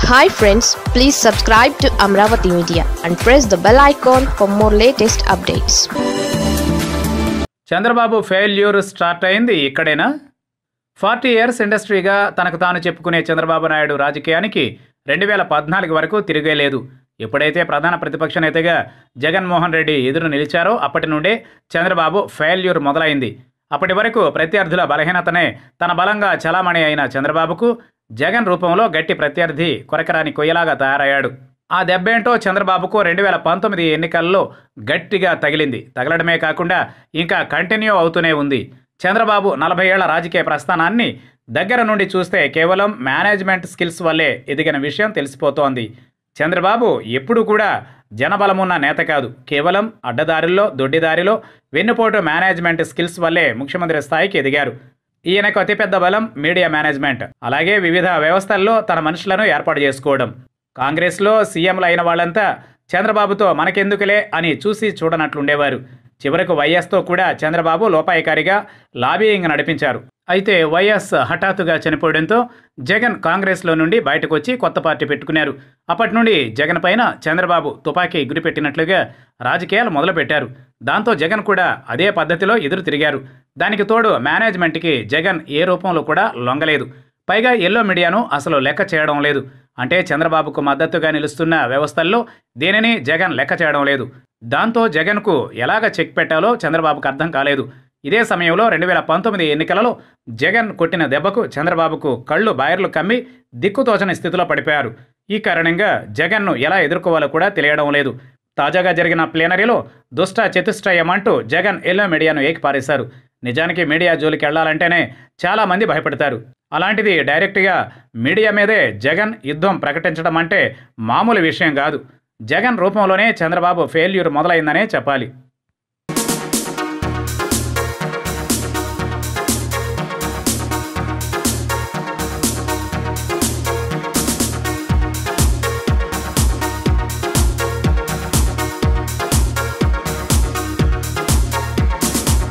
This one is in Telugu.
hi friends please subscribe to Amaravati media and press the bell icon for more latest updates Chandrababu failure start అయింది ఇక్కడేనా ఫార్టీ ఇయర్స్ ఇండస్ట్రీగా తనకు తాను చెప్పుకునే చంద్రబాబు నాయుడు రాజకీయానికి రెండు వేల పద్నాలుగు వరకు తిరిగేలేదు ఎప్పుడైతే ప్రధాన ప్రతిపక్ష నేతగా జగన్మోహన్ రెడ్డి ఎదురు నిలిచారో అప్పటి నుండే చంద్రబాబు ఫెయిల్యూర్ మొదలైంది అప్పటి వరకు ప్రత్యర్థుల బలహీనతనే తన బలంగా చలామణి అయిన చంద్రబాబుకు జగన్ రూపంలో గట్టి ప్రత్యర్థి కొరకరాని కొయ్యలాగా తయారయ్యాడు ఆ దెబ్బేంటో చంద్రబాబుకు రెండు వేల పంతొమ్మిది ఎన్నికల్లో గట్టిగా తగిలింది తగలడమే కాకుండా ఇంకా కంటిన్యూ అవుతూనే ఉంది చంద్రబాబు నలభై ఏళ్ల రాజకీయ ప్రస్థానాన్ని దగ్గర నుండి చూస్తే కేవలం మేనేజ్మెంట్ స్కిల్స్ వల్లే ఎదిగిన విషయం తెలిసిపోతోంది చంద్రబాబు ఎప్పుడు కూడా జనబలమున్న నేత కాదు కేవలం అడ్డదారుల్లో దొడ్డిదారిలో వెన్నుపోటు మేనేజ్మెంట్ స్కిల్స్ వల్లే ముఖ్యమంత్రి స్థాయికి ఎదిగారు ఈయనకు అతిపెద్ద బలం మీడియా మేనేజ్మెంట్ అలాగే వివిధ వ్యవస్థల్లో తన మనుషులను ఏర్పాటు చేసుకోవడం కాంగ్రెస్లో సీఎంలు అయిన వాళ్ళంతా చంద్రబాబుతో మనకెందుకులే అని చూసి చూడనట్లుండేవారు చివరకు వైఎస్తో కూడా చంద్రబాబు లోపాయికారిగా లాబీయింగ్ నడిపించారు అయితే వైఎస్ హఠాత్తుగా చనిపోవడంతో జగన్ కాంగ్రెస్లో నుండి బయటకు వచ్చి కొత్త పార్టీ పెట్టుకున్నారు అప్పటి నుండి జగన్ పైన చంద్రబాబు తుపాకీ గురిపెట్టినట్లుగా రాజకీయాలు మొదలుపెట్టారు దాంతో జగన్ కూడా అదే పద్ధతిలో ఎదురు తిరిగారు దానికి తోడు మేనేజ్మెంట్కి జగన్ ఏ రూపంలో కూడా లొంగలేదు పైగా ఎల్లో మీడియాను అసలు లెక్క చేయడం లేదు అంటే చంద్రబాబుకు మద్దతుగా నిలుస్తున్న వ్యవస్థల్లో దేనిని జగన్ లెక్క చేయడం లేదు దాంతో జగన్కు ఎలాగ చెక్ పెట్టాలో చంద్రబాబుకు అర్థం కాలేదు ఇదే సమయంలో రెండు వేల పంతొమ్మిది ఎన్నికలలో జగన్ కొట్టిన దెబ్బకు చంద్రబాబుకు కళ్ళు బాయర్లు కమ్మి దిక్కుతోచని స్థితిలో పడిపోయారు ఈ కారణంగా జగన్ను ఎలా ఎదుర్కోవాలో కూడా తెలియడం లేదు తాజాగా జరిగిన ప్లేనరీలో దుష్ట చతుష్టయమంటూ జగన్ ఎల్లో మీడియాను ఏకిపారేశారు నిజానికి మీడియా జోలికి వెళ్లాలంటేనే చాలామంది భయపడతారు అలాంటిది డైరెక్ట్గా మీడియా మీదే జగన్ యుద్ధం ప్రకటించడం అంటే మామూలు విషయం కాదు జగన్ రూపంలోనే చంద్రబాబు ఫెయిల్యూర్ మొదలైందనే చెప్పాలి